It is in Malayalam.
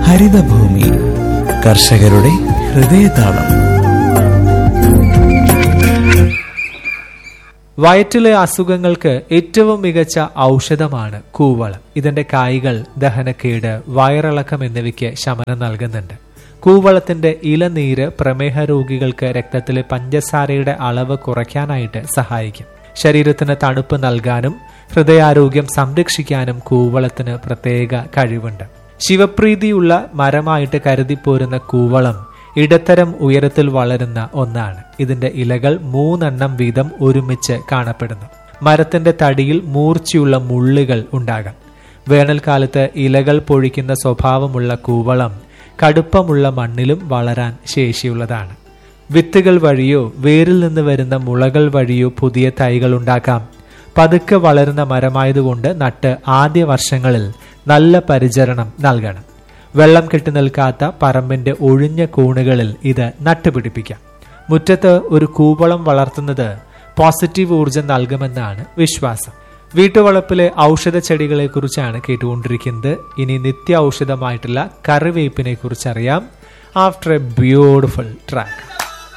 ഹരിതഭൂമി കർഷകരുടെ ഹൃദയതാളം വയറ്റിലെ അസുഖങ്ങൾക്ക് ഏറ്റവും മികച്ച ഔഷധമാണ് കൂവളം ഇതിന്റെ കായ്കൾ ദഹനക്കേട് വയറിളക്കം എന്നിവയ്ക്ക് ശമനം നൽകുന്നുണ്ട് കൂവളത്തിന്റെ ഇലനീര് പ്രമേഹ രോഗികൾക്ക് രക്തത്തിലെ പഞ്ചസാരയുടെ അളവ് കുറയ്ക്കാനായിട്ട് സഹായിക്കും ശരീരത്തിന് തണുപ്പ് നൽകാനും ഹൃദയാരോഗ്യം സംരക്ഷിക്കാനും കൂവളത്തിന് പ്രത്യേക കഴിവുണ്ട് ശിവപ്രീതിയുള്ള മരമായിട്ട് കരുതിപ്പോരുന്ന കൂവളം ഇടത്തരം ഉയരത്തിൽ വളരുന്ന ഒന്നാണ് ഇതിന്റെ ഇലകൾ മൂന്നെണ്ണം വീതം ഒരുമിച്ച് കാണപ്പെടുന്നു മരത്തിന്റെ തടിയിൽ മൂർച്ചയുള്ള മുള്ളുകൾ ഉണ്ടാകാം വേനൽക്കാലത്ത് ഇലകൾ പൊഴിക്കുന്ന സ്വഭാവമുള്ള കൂവളം കടുപ്പമുള്ള മണ്ണിലും വളരാൻ ശേഷിയുള്ളതാണ് വിത്തുകൾ വഴിയോ വേരിൽ നിന്ന് വരുന്ന മുളകൾ വഴിയോ പുതിയ തൈകൾ ഉണ്ടാക്കാം പതുക്കെ വളരുന്ന മരമായതുകൊണ്ട് നട്ട് ആദ്യ വർഷങ്ങളിൽ നല്ല പരിചരണം നൽകണം വെള്ളം കെട്ടി നിൽക്കാത്ത പറമ്പിന്റെ ഒഴിഞ്ഞ കൂണുകളിൽ ഇത് നട്ടുപിടിപ്പിക്കാം മുറ്റത്ത് ഒരു കൂവളം വളർത്തുന്നത് പോസിറ്റീവ് ഊർജം നൽകുമെന്നാണ് വിശ്വാസം വീട്ടുവളപ്പിലെ ഔഷധ ചെടികളെ കുറിച്ചാണ് കേട്ടുകൊണ്ടിരിക്കുന്നത് ഇനി നിത്യ ഔഷധമായിട്ടുള്ള കറിവേപ്പിനെ കുറിച്ച് അറിയാം ആഫ്റ്റർ എ ബ്യൂട്ടിഫുൾ ട്രാക്ക്